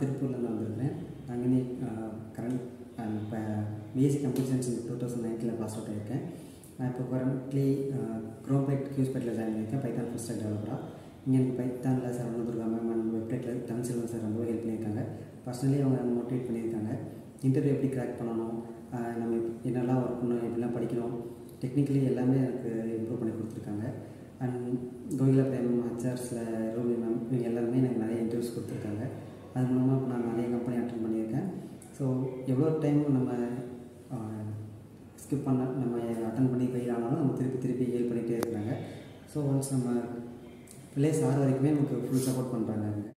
திருப்பூர்லேருந்து வந்திருக்கிறேன் அங்கே கரண்ட் இப்போ BSc computer science two thousand நைன்டீனில் பாஸ் அவுட் ஆயிருக்கேன் நான் இப்போ கரண்ட்லி க்ரோபேட் கியூஸ்பேட்டில் ஜாயின் பண்ணியிருக்கேன் பைத்தான் ஃபுல் ஸ்டாக் டெவலப்பராக இங்கே எனக்கு பைத்தானில் சார் துர்கா மேம் அண்ட் வெப்சைட்டில் தமிழ் செல்வன் சார் ரொம்ப ஹெல்ப் பண்ணியிருக்காங்க பர்சனலி அவங்க மோட்டிவேட் பண்ணியிருக்காங்க இன்டர்வியூ எப்படி கிராக் பண்ணணும் ஆஹ் நம்ம என்னெல்லாம் ஒர்க் பண்ணணும் எப்படிலாம் படிக்கணும் டெக்னிக்கலி எல்லாமே எனக்கு இம்ப்ரூவ் பண்ணி கொடுத்துருக்காங்க அண்ட் கோகிலா பிரேம் ஹச்ஆர்ஸில் ரூபி மேம் இவங்க எல்லாருமே எனக்கு நிறைய இன்டர்வியூஸ் கொடுத்துருக்காங்க அது மூலமாக இப்போ நான் நிறைய கம்பெனி அட்டன் பண்ணியிருக்கேன் ஸோ எவ்வளோ டைம் நம்ம ஸ்கிப் பண்ண நம்ம அட்டன் பண்ணி ஃபெயில் ஆனாலும் நம்ம திருப்பி திருப்பி ஹெல்ப் பண்ணிகிட்டே இருக்கிறாங்க ஸோ ஒன்ஸ் நம்ம பிளேஸ் ஆறு வரைக்குமே நமக்கு ஃபுல் சப்போர்ட் பண்ணுறாங்க அவங்க